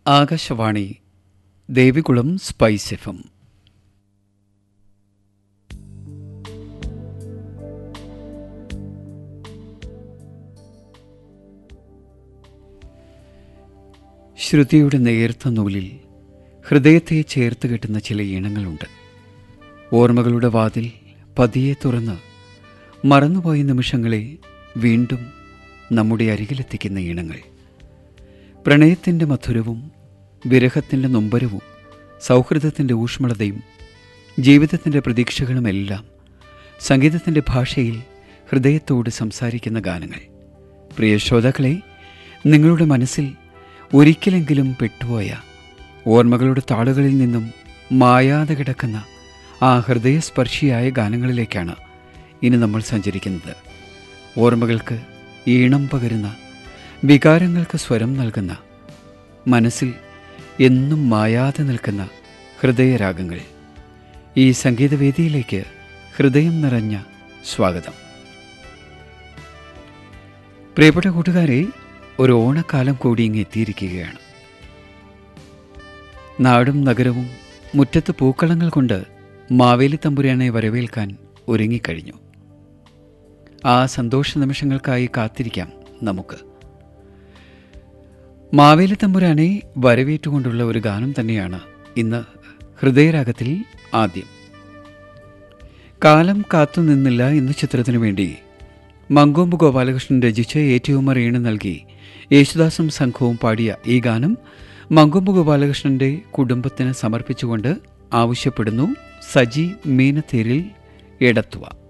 Akashvani Devikulam spice F M ശ്രുതിയുടെ നേർത്ത നൂലിൽ ഹൃദയത്തെ ചേർത്ത് കെട്ടുന്ന ചില ഈണങ്ങളുണ്ട് ഓർമ്മകളുടെ വാതിൽ പതിയെ തുറന്ന് മറന്നുപോയ നിമിഷങ്ങളെ വീണ്ടും നമ്മുടെ അരികിലെത്തിക്കുന്ന ഈണങ്ങൾ പ്രണയത്തിൻ്റെ മധുരവും വിരഹത്തിൻ്റെ നൊമ്പരവും സൗഹൃദത്തിൻ്റെ ഊഷ്മളതയും ജീവിതത്തിൻ്റെ പ്രതീക്ഷകളുമെല്ലാം സംഗീതത്തിൻ്റെ ഭാഷയിൽ ഹൃദയത്തോട് സംസാരിക്കുന്ന ഗാനങ്ങൾ പ്രിയ ശ്രോതാക്കളെ നിങ്ങളുടെ മനസ്സിൽ ഒരിക്കലെങ്കിലും പെട്ടുപോയ ഓർമ്മകളുടെ താളുകളിൽ നിന്നും മായാതെ കിടക്കുന്ന ആ ഹൃദയസ്പർശിയായ ഗാനങ്ങളിലേക്കാണ് ഇനി നമ്മൾ സഞ്ചരിക്കുന്നത് ഓർമ്മകൾക്ക് ഈണം പകരുന്ന വികാരങ്ങൾക്ക് സ്വരം നൽകുന്ന മനസ്സിൽ എന്നും മായാതെ നിൽക്കുന്ന ഹൃദയരാഗങ്ങൾ ഈ സംഗീതവേദിയിലേക്ക് ഹൃദയം നിറഞ്ഞ സ്വാഗതം പ്രിയപ്പെട്ട കൂട്ടുകാരെ ഒരു ഓണക്കാലം കൂടി ഇങ്ങ് എത്തിയിരിക്കുകയാണ് നാടും നഗരവും മുറ്റത്ത് പൂക്കളങ്ങൾ കൊണ്ട് മാവേലി തമ്പുരാനെ വരവേൽക്കാൻ ഒരുങ്ങിക്കഴിഞ്ഞു ആ സന്തോഷ നിമിഷങ്ങൾക്കായി കാത്തിരിക്കാം നമുക്ക് മാവേലി തമ്പുരാനെ വരവേറ്റുകൊണ്ടുള്ള ഒരു ഗാനം തന്നെയാണ് ഇന്ന് ഹൃദയരാഗത്തിൽ ആദ്യം കാലം കാത്തുനിന്നില്ല എന്ന ചിത്രത്തിനു വേണ്ടി മങ്കോമ്പ് ഗോപാലകൃഷ്ണൻ രചിച്ച ഏറ്റവും ഈണം നൽകി യേശുദാസും സംഘവും പാടിയ ഈ ഗാനം മങ്കൊമ്പ് ഗോപാലകൃഷ്ണന്റെ കുടുംബത്തിന് സമർപ്പിച്ചുകൊണ്ട് ആവശ്യപ്പെടുന്നു സജി മീനത്തേരിൽ എടത്തുവ